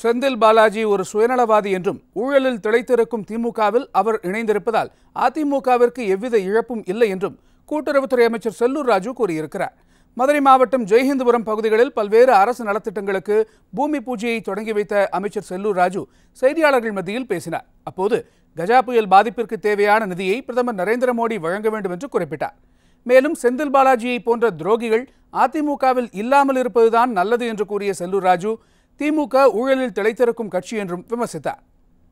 செந்தில் பாலாஜி ஒரு சுயநலவாதி என்றும் ஊழலில் திளைத்திருக்கும் திமுகவில் அவர் இணைந்திருப்பதால் அதிமுகவிற்கு எவ்வித இழப்பும் இல்லை என்றும் கூட்டுறவுத்துறை அமைச்சர் செல்லூர் ராஜு கூறியிருக்கிறார் மதுரை மாவட்டம் ஜெய்ஹிந்துபுரம் பகுதிகளில் பல்வேறு அரசு நலத்திட்டங்களுக்கு பூமி பூஜையை தொடங்கி வைத்த அமைச்சர் செல்லூர் ராஜு செய்தியாளர்கள் மத்தியில் பேசினார் அப்போது கஜா புயல் பாதிப்பிற்கு தேவையான நிதியை பிரதமர் நரேந்திர மோடி வழங்க வேண்டும் என்று குறிப்பிட்டார் மேலும் செந்தில் பாலாஜியை போன்ற துரோகிகள் அதிமுகவில் இல்லாமல் இருப்பதுதான் நல்லது என்று கூறிய செல்லூர் ராஜு திமுக ஊழலில் திளைத்திருக்கும் கட்சி என்றும் விமர்சித்தார்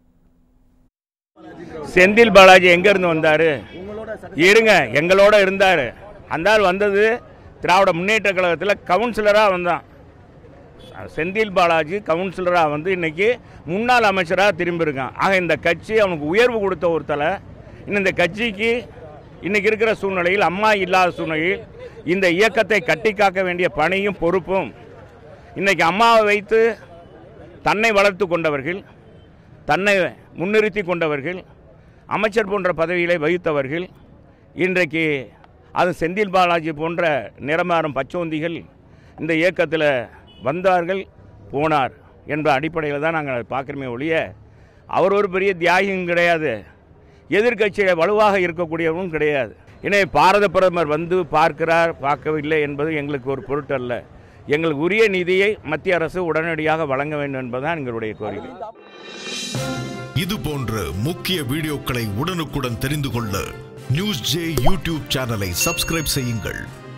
செந்தில் பாலாஜி எங்க இருந்து வந்தாரு இருங்க எங்களோட இருந்தாரு அந்த ஆள் வந்தது திராவிட முன்னேற்ற கழகத்தில் கவுன்சிலராக வந்தான் செந்தில் பாலாஜி கவுன்சிலராக வந்து இன்னைக்கு முன்னாள் அமைச்சராக திரும்பியிருக்கான் ஆக இந்த கட்சி அவனுக்கு உயர்வு கொடுத்த ஒருத்தலை இன்னும் இந்த கட்சிக்கு இன்னைக்கு இருக்கிற சூழ்நிலையில் அம்மா இல்லாத சூழ்நிலையில் இந்த இயக்கத்தை கட்டி காக்க வேண்டிய பணியும் பொறுப்பும் இன்னைக்கு அம்மாவை வைத்து தன்னை வளர்த்து கொண்டவர்கள் தன்னை முன்னிறுத்தி கொண்டவர்கள் அமைச்சர் போன்ற பதவிகளை வகித்தவர்கள் இன்றைக்கு அது செந்தில் பாலாஜி போன்ற நிறமாறும் பச்சோந்திகள் இந்த இயக்கத்தில் வந்தார்கள் போனார் என்ற அடிப்படையில் தான் நாங்கள் பார்க்குறோமே ஒழிய அவர் ஒரு பெரிய தியாகியும் கிடையாது எதிர்க்கட்சியில் வலுவாக இருக்கக்கூடியவரும் கிடையாது எனவே பாரத பிரதமர் வந்து பார்க்கிறார் பார்க்கவில்லை என்பது எங்களுக்கு ஒரு பொருட்டல்ல எங்களுக்கு உரிய நிதியை மத்திய அரசு உடனடியாக வழங்க வேண்டும் என்பதுதான் எங்களுடைய கோரிக்கை இது போன்ற முக்கிய வீடியோக்களை உடனுக்குடன் தெரிந்து கொள்ள நியூஸ் ஜே யூடியூப் சேனலை சப்ஸ்கிரைப் செய்யுங்கள்